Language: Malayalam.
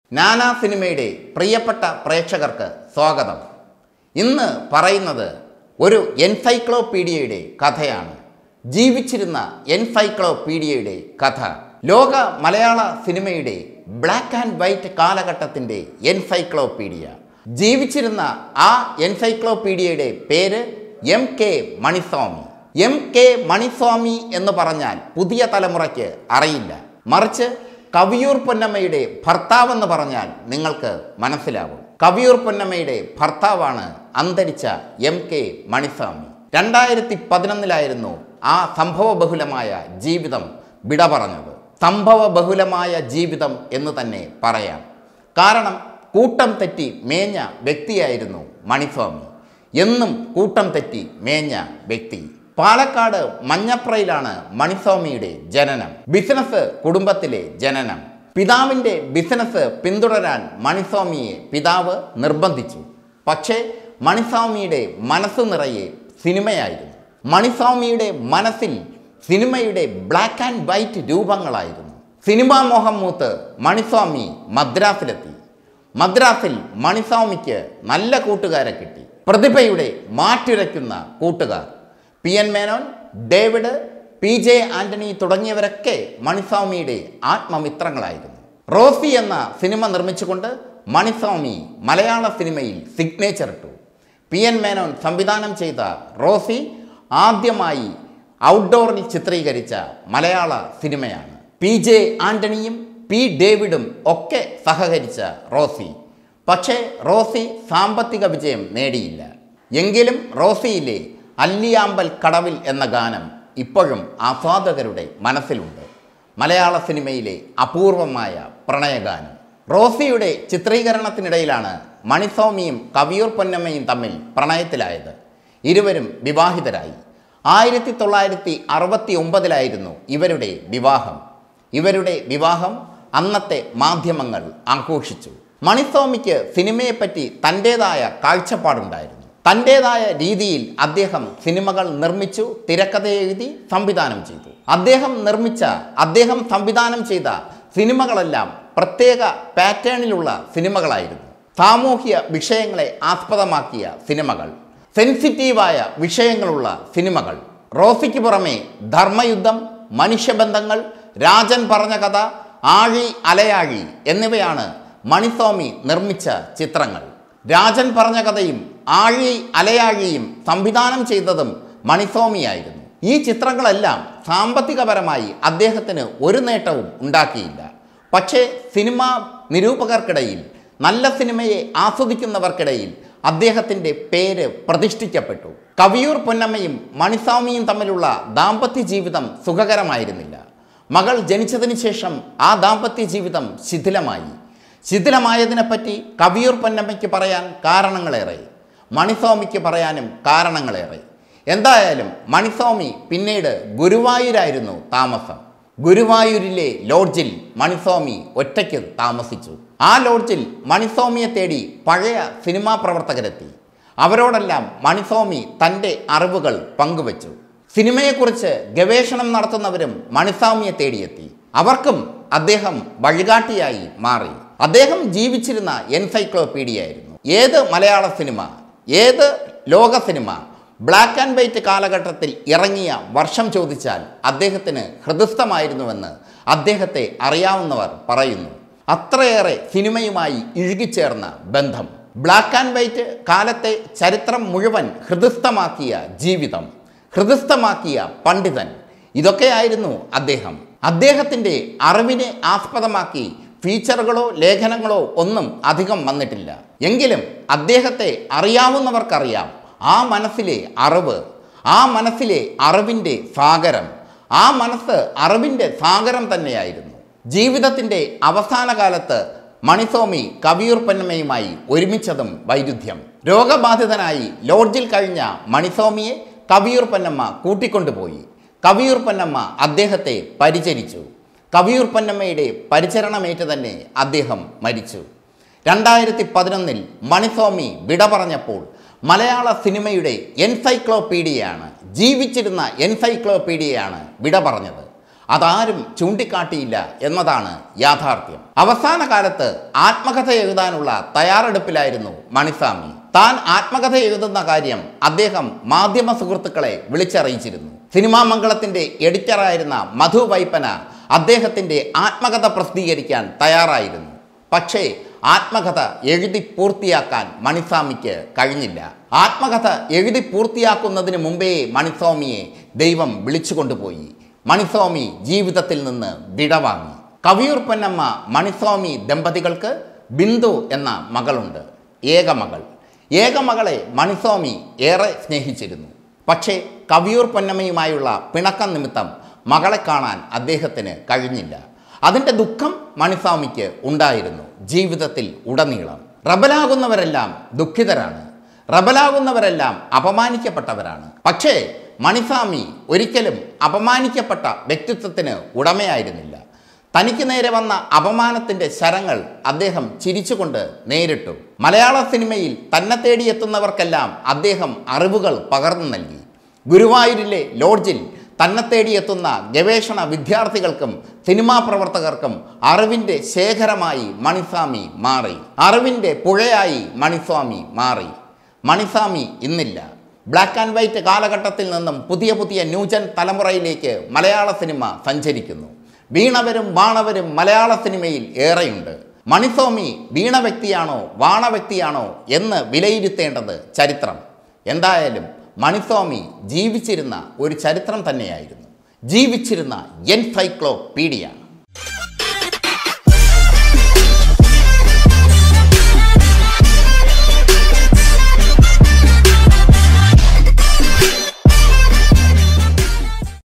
നാനാ സിനിമയുടെ പ്രിയപ്പെട്ട പ്രേക്ഷകർക്ക് സ്വാഗതം ഇന്ന് പറയുന്നത് ഒരു എൻസൈക്ലോപീഡിയയുടെ കഥയാണ് ജീവിച്ചിരുന്ന എൻസൈക്ലോപീഡിയയുടെ കഥ ലോക മലയാള സിനിമയുടെ ബ്ലാക്ക് ആൻഡ് വൈറ്റ് കാലഘട്ടത്തിൻ്റെ എൻസൈക്ലോപീഡിയ ജീവിച്ചിരുന്ന ആ എൻസൈക്ലോപീഡിയയുടെ പേര് M K Maniswamy M K Maniswamy എന്ന് പറഞ്ഞാൽ പുതിയ തലമുറയ്ക്ക് അറിയില്ല മറിച്ച് കവിയൂർ പൊന്നമ്മയുടെ ഭർത്താവെന്ന് പറഞ്ഞാൽ നിങ്ങൾക്ക് മനസ്സിലാവും കവിയൂർ പൊന്നമ്മയുടെ ഭർത്താവാണ് അന്തരിച്ച എം കെ മണിസ്വാമി രണ്ടായിരത്തി പതിനൊന്നിലായിരുന്നു ആ സംഭവബഹുലമായ ജീവിതം വിട പറഞ്ഞത് സംഭവബഹുലമായ ജീവിതം എന്ന് തന്നെ പറയാം കാരണം കൂട്ടം തെറ്റി മേഞ്ഞ വ്യക്തിയായിരുന്നു മണിസ്വാമി എന്നും കൂട്ടം തെറ്റി മേഞ്ഞ വ്യക്തി പാലക്കാട് മഞ്ഞപ്രയിലാണ് മണിസ്വാമിയുടെ ജനനം ബിസിനസ് കുടുംബത്തിലെ ജനനം പിതാവിൻ്റെ ബിസിനസ് പിന്തുടരാൻ മണിസ്വാമിയെ പിതാവ് നിർബന്ധിച്ചു പക്ഷേ മണിസ്വാമിയുടെ മനസ്സ് നിറയെ സിനിമയായിരുന്നു മണിസ്വാമിയുടെ മനസ്സിൽ സിനിമയുടെ ബ്ലാക്ക് ആൻഡ് വൈറ്റ് രൂപങ്ങളായിരുന്നു സിനിമാ മോഹം മൂത്ത് മണിസ്വാമി മദ്രാസിലെത്തി മദ്രാസിൽ മണിസ്വാമിക്ക് നല്ല കൂട്ടുകാരെ കിട്ടി പ്രതിഭയുടെ മാറ്റുരയ്ക്കുന്ന കൂട്ടുകാർ P N Menon David P J Antony തുടങ്ങിയവരൊക്കെ മണിസ്വാമിയുടെ ആത്മമിത്രങ്ങളായിരുന്നു റോസി എന്ന സിനിമ നിർമ്മിച്ചുകൊണ്ട് മണിസ്വാമി മലയാള സിനിമയിൽ സിഗ്നേച്ചർ ഇട്ടു പി എൻ മേനോൻ സംവിധാനം ചെയ്ത റോസി ആദ്യമായി ഔട്ട്ഡോറിൽ ചിത്രീകരിച്ച മലയാള സിനിമയാണ് പി ജെ ആന്റണിയും പി ഡേവിഡും ഒക്കെ സഹകരിച്ച റോസി പക്ഷേ റോസി സാമ്പത്തിക വിജയം നേടിയില്ല എങ്കിലും റോസിയിലെ അല്ലിയാമ്പൽ കടവിൽ എന്ന ഗാനം ഇപ്പോഴും ആസ്വാദകരുടെ മനസ്സിലുണ്ട് മലയാള സിനിമയിലെ അപൂർവമായ പ്രണയഗാനം റോസിയുടെ ചിത്രീകരണത്തിനിടയിലാണ് മണിസ്വാമിയും കവിയൂർ പൊന്നമ്മയും തമ്മിൽ പ്രണയത്തിലായത് ഇരുവരും വിവാഹിതരായി ആയിരത്തി തൊള്ളായിരത്തി അറുപത്തി ഒമ്പതിലായിരുന്നു ഇവരുടെ വിവാഹം ഇവരുടെ വിവാഹം അന്നത്തെ മാധ്യമങ്ങൾ ആഘോഷിച്ചു മണിസ്വാമിക്ക് സിനിമയെപ്പറ്റി തൻ്റേതായ കാഴ്ചപ്പാടുണ്ടായിരുന്നു തൻ്റേതായ രീതിയിൽ അദ്ദേഹം സിനിമകൾ നിർമ്മിച്ചു തിരക്കഥ എഴുതി സംവിധാനം ചെയ്തു അദ്ദേഹം നിർമ്മിച്ച അദ്ദേഹം സംവിധാനം ചെയ്ത സിനിമകളെല്ലാം പ്രത്യേക പാറ്റേണിലുള്ള സിനിമകളായിരുന്നു സാമൂഹ്യ വിഷയങ്ങളെ ആസ്പദമാക്കിയ സിനിമകൾ സെൻസിറ്റീവായ വിഷയങ്ങളുള്ള സിനിമകൾ റോസിക്ക് പുറമെ ധർമ്മയുദ്ധം മനുഷ്യബന്ധങ്ങൾ രാജൻ പറഞ്ഞ കഥ ആഴി അലയാഴി എന്നിവയാണ് മണിസ്വാമി നിർമ്മിച്ച ചിത്രങ്ങൾ രാജൻ പറഞ്ഞ കഥയും ആഴി അലയാഴിയും സംവിധാനം ചെയ്തതും മണിസ്വാമിയായിരുന്നു ഈ ചിത്രങ്ങളെല്ലാം സാമ്പത്തികപരമായി അദ്ദേഹത്തിന് ഒരു നേട്ടവും ഉണ്ടാക്കിയില്ല പക്ഷേ സിനിമാ നിരൂപകർക്കിടയിൽ നല്ല സിനിമയെ ആസ്വദിക്കുന്നവർക്കിടയിൽ അദ്ദേഹത്തിൻ്റെ പേര് പ്രതിഷ്ഠിക്കപ്പെട്ടു കവിയൂർ പൊന്നമ്മയും മണിസ്വാമിയും തമ്മിലുള്ള ദാമ്പത്യ ജീവിതം സുഖകരമായിരുന്നില്ല മകൾ ജനിച്ചതിന് ശേഷം ആ ദാമ്പത്യ ജീവിതം ശിഥിലമായി ശിഥിലമായതിനെപ്പറ്റി കവിയൂർ പൊന്നമ്മയ്ക്ക് പറയാൻ കാരണങ്ങളേറെ മണിസ്വാമിക്ക് പറയാനും കാരണങ്ങളേറെ എന്തായാലും മണിസ്വാമി പിന്നീട് ഗുരുവായൂരായിരുന്നു താമസം ഗുരുവായൂരിലെ ലോഡ്ജിൽ മണിസ്വാമി ഒറ്റയ്ക്ക് താമസിച്ചു ആ ലോഡ്ജിൽ മണിസ്വാമിയെ തേടി പഴയ സിനിമാ പ്രവർത്തകരെത്തി അവരോടെല്ലാം മണിസ്വാമി തൻ്റെ അറിവുകൾ പങ്കുവച്ചു സിനിമയെക്കുറിച്ച് ഗവേഷണം നടത്തുന്നവരും മണിസ്വാമിയെ തേടിയെത്തി അവർക്കും അദ്ദേഹം വഴികാട്ടിയായി മാറി അദ്ദേഹം ജീവിച്ചിരുന്ന എൻസൈക്ലോപീഡിയ ആയിരുന്നു ഏത് മലയാള സിനിമ ഏത് ലോക സിനിമ ബ്ലാക്ക് ആൻഡ് വൈറ്റ് കാലഘട്ടത്തിൽ ഇറങ്ങിയ വർഷം ചോദിച്ചാൽ അദ്ദേഹത്തിന് ഹൃദയസ്ഥമായിരുന്നുവെന്ന് അദ്ദേഹത്തെ അറിയാവുന്നവർ പറയുന്നു അത്രയേറെ സിനിമയുമായി ഇഴുകിച്ചേർന്ന ബന്ധം ബ്ലാക്ക് ആൻഡ് വൈറ്റ് കാലത്തെ ചരിത്രം മുഴുവൻ ഹൃദയസ്ഥമാക്കിയ ജീവിതം ഹൃദയസ്ഥമാക്കിയ പണ്ഡിതൻ ഇതൊക്കെയായിരുന്നു അദ്ദേഹം അദ്ദേഹത്തിൻ്റെ അറിവിനെ ആസ്പദമാക്കി ഫീച്ചറുകളോ ലേഖനങ്ങളോ ഒന്നും അധികം വന്നിട്ടില്ല എങ്കിലും അദ്ദേഹത്തെ അറിയാവുന്നവർക്കറിയാം ആ മനസ്സിലെ അറിവ് ആ മനസ്സിലെ അറിവിൻ്റെ സാഗരം ആ മനസ്സ് അറിവിൻ്റെ സാഗരം തന്നെയായിരുന്നു ജീവിതത്തിൻ്റെ അവസാന കാലത്ത് മണിസ്വാമി കവിയൂർ പൊന്നമ്മയുമായി ഒരുമിച്ചതും വൈരുദ്ധ്യം രോഗബാധിതനായി ലോഡ്ജിൽ കഴിഞ്ഞ മണിസ്വാമിയെ കവിയൂർ പൊന്നമ്മ കൂട്ടിക്കൊണ്ടുപോയി കവിയൂർ പൊന്നമ്മ അദ്ദേഹത്തെ പരിചരിച്ചു കവിയൂർ പൊന്നമ്മയുടെ പരിചരണമേറ്റ് തന്നെ അദ്ദേഹം മരിച്ചു രണ്ടായിരത്തി പതിനൊന്നിൽ മണിസ്വാമി വിട പറഞ്ഞപ്പോൾ മലയാള സിനിമയുടെ എൻസൈക്ലോപീഡിയയാണ് ജീവിച്ചിരുന്ന എൻസൈക്ലോപീഡിയയാണ് വിട പറഞ്ഞത് അതാരും ചൂണ്ടിക്കാട്ടിയില്ല എന്നതാണ് യാഥാർത്ഥ്യം അവസാന കാലത്ത് ആത്മകഥ എഴുതാനുള്ള തയ്യാറെടുപ്പിലായിരുന്നു മണിസ്വാമി താൻ ആത്മകഥ എഴുതുന്ന കാര്യം അദ്ദേഹം മാധ്യമ സുഹൃത്തുക്കളെ വിളിച്ചറിയിച്ചിരുന്നു സിനിമാ മംഗളത്തിന്റെ എഡിറ്ററായിരുന്ന മധു വൈപ്പന അദ്ദേഹത്തിന്റെ ആത്മകഥ പ്രസിദ്ധീകരിക്കാൻ തയ്യാറായിരുന്നു പക്ഷേ ആത്മകഥ എഴുതി പൂർത്തിയാക്കാൻ മണിസ്വാമിക്ക് കഴിഞ്ഞില്ല ആത്മകഥ എഴുതി പൂർത്തിയാക്കുന്നതിന് മുമ്പേ മണിസ്വാമിയെ ദൈവം വിളിച്ചുകൊണ്ടുപോയി മണിസ്വാമി ജീവിതത്തിൽ നിന്ന് വിടവാങ്ങി കവിയൂർ പൊന്നമ്മ മണിസ്വാമി ദമ്പതികൾക്ക് ബിന്ദു എന്ന മകളുണ്ട് ഏകമകൾ ഏകമകളെ മണിസ്വാമി ഏറെ സ്നേഹിച്ചിരുന്നു പക്ഷേ കവിയൂർ പൊന്നമ്മയുമായുള്ള പിണക്കം നിമിത്തം മകളെ കാണാൻ അദ്ദേഹത്തിന് കഴിഞ്ഞില്ല അതിൻ്റെ ദുഃഖം മണിസ്വാമിക്ക് ഉണ്ടായിരുന്നു ജീവിതത്തിൽ ഉടനീളം റബലാകുന്നവരെല്ലാം ദുഃഖിതരാണ് റബലാകുന്നവരെല്ലാം അപമാനിക്കപ്പെട്ടവരാണ് പക്ഷേ മണിസ്വാമി ഒരിക്കലും അപമാനിക്കപ്പെട്ട വ്യക്തിത്വത്തിന് ഉടമയായിരുന്നില്ല തനിക്ക് നേരെ വന്ന അപമാനത്തിൻ്റെ ശരങ്ങൾ അദ്ദേഹം ചിരിച്ചുകൊണ്ട് നേരിട്ടു മലയാള സിനിമയിൽ തന്നെ തേടിയെത്തുന്നവർക്കെല്ലാം അദ്ദേഹം അറിവുകൾ പകർന്നു നൽകി ഗുരുവായൂരിലെ ലോഡ്ജിൽ തന്നെ തേടിയെത്തുന്ന ഗവേഷണ വിദ്യാർത്ഥികൾക്കും സിനിമാ പ്രവർത്തകർക്കും അറിവിൻ്റെ ശേഖരമായി മണിസ്വാമി മാറി അറിവിൻ്റെ പുഴയായി മണിസ്വാമി മാറി മണിസ്വാമി ഇന്നില്ല ബ്ലാക്ക് ആൻഡ് വൈറ്റ് കാലഘട്ടത്തിൽ നിന്നും പുതിയ പുതിയ ന്യൂജൻ തലമുറയിലേക്ക് മലയാള സിനിമ സഞ്ചരിക്കുന്നു വീണവരും വാണവരും മലയാള സിനിമയിൽ ഏറെയുണ്ട് മണിസ്വാമി വീണ വ്യക്തിയാണോ വാണ വ്യക്തിയാണോ എന്ന് വിലയിരുത്തേണ്ടത് ചരിത്രം എന്തായാലും മണിസ്വാമി ജീവിച്ചിരുന്ന ഒരു ചരിത്രം തന്നെയായിരുന്നു ജീവിച്ചിരുന്ന എൻസൈക്ലോപീഡിയ